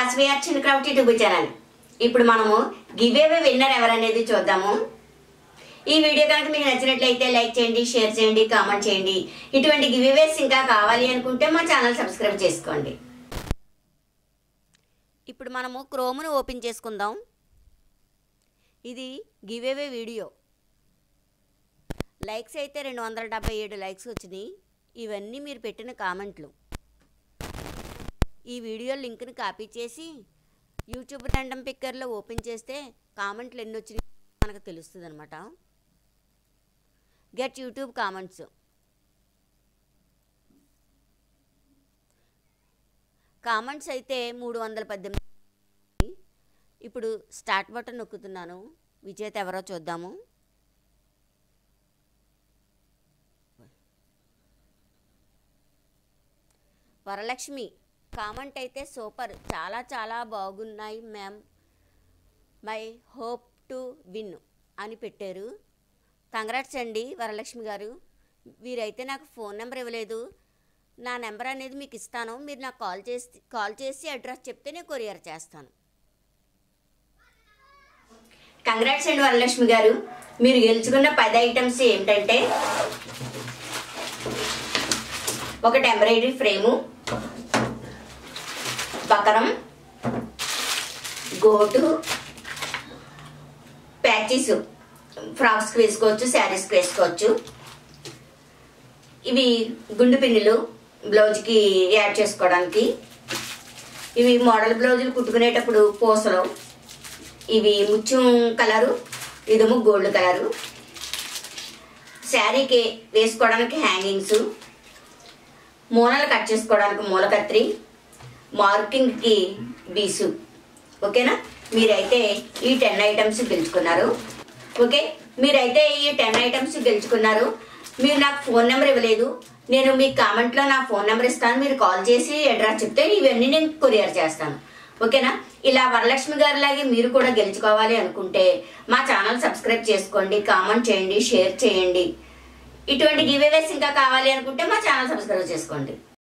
వాసవిఆర్ చిన్న క్రౌట్ YouTube channel ఇప్పుడు మనము గివ్ అవే విన్నర్ ఎవరనేది చూద్దాము ఈ వీడియో కనుక మీకు నచ్చినట్లయితే లైక్ చేయండి షేర్ చేయండి కామెంట్ చేయండి ఇటువంటి గివ్ అవేస్ ఇంకా కావాలి అనుకుంటే మా ఛానల్ సబ్స్క్రైబ్ చేసుకోండి ఇప్పుడు మనము క్రోమ్ను ఓపెన్ చేసుకుందాం ఇది గివ్ అవే వీడియో లైక్స్ అయితే రెండు వందల డెబ్బై ఏడు లైక్స్ వచ్చినాయి ఇవన్నీ మీరు పెట్టిన కామెంట్లు ఈ వీడియో లింక్ని కాపీ చేసి యూట్యూబ్ ర్యాండమ్ పిక్కర్లో ఓపెన్ చేస్తే కామెంట్లు ఎన్ని వచ్చినాయి మనకు తెలుస్తుంది అనమాట గెట్ యూట్యూబ్ కామెంట్స్ కామెంట్స్ అయితే మూడు వందల పద్దెనిమిది ఇప్పుడు స్టార్ట్ బటన్ నొక్కుతున్నాను విజేత ఎవరో చూద్దాము వరలక్ష్మి కామెంట్ అయితే సూపర్ చాలా చాలా బాగున్నాయి ma'am my hope to win అని పెట్టారు కంగ్రాట్స్ అండి వరలక్ష్మి గారు వీరైతే నాకు ఫోన్ నెంబర్ ఇవ్వలేదు నా నెంబర్ అనేది మీకు ఇస్తాను మీరు నాకు కాల్ చేసి కాల్ చేసి అడ్రస్ చెప్తే నేను కొరియర్ చేస్తాను కంగ్రాట్స్ అండి వరలక్ష్మి గారు మీరు గెలుచుకున్న పది ఐటమ్స్ ఏమిటంటే ఒకటి ఎంబ్రాయిడరీ ఫ్రేము బకరం గోటు ప్యాచీస్ ఫ్రాక్స్కి వేసుకోవచ్చు శారీస్కి వేసుకోవచ్చు ఇవి గుండు పిన్నులు బ్లౌజ్కి యాడ్ చేసుకోవడానికి ఇవి మోడల్ బ్లౌజులు కుట్టుకునేటప్పుడు పూసలు ఇవి ముత్యం కలరు ఇదేమో గోల్డ్ కలరు శారీకి వేసుకోవడానికి హ్యాంగింగ్స్ మూలలు కట్ చేసుకోవడానికి మూల కత్రి మార్కింగ్కి బీసు ఓకేనా మీరైతే ఈ టెన్ ఐటమ్స్ గెలుచుకున్నారు ఓకే మీరైతే ఈ టెన్ ఐటమ్స్ గెలుచుకున్నారు మీరు నాకు ఫోన్ నెంబర్ ఇవ్వలేదు నేను మీ కామెంట్లో నా ఫోన్ నెంబర్ ఇస్తాను మీరు కాల్ చేసి అడ్రస్ చెప్తే ఇవన్నీ నేను కొరియర్ చేస్తాను ఓకేనా ఇలా వరలక్ష్మి గారి లాగే మీరు కూడా గెలుచుకోవాలి అనుకుంటే మా ఛానల్ సబ్స్క్రైబ్ చేసుకోండి కామెంట్ చేయండి షేర్ చేయండి ఇటువంటి గివ్ అవేస్ ఇంకా కావాలి అనుకుంటే మా ఛానల్ సబ్స్క్రైబ్ చేసుకోండి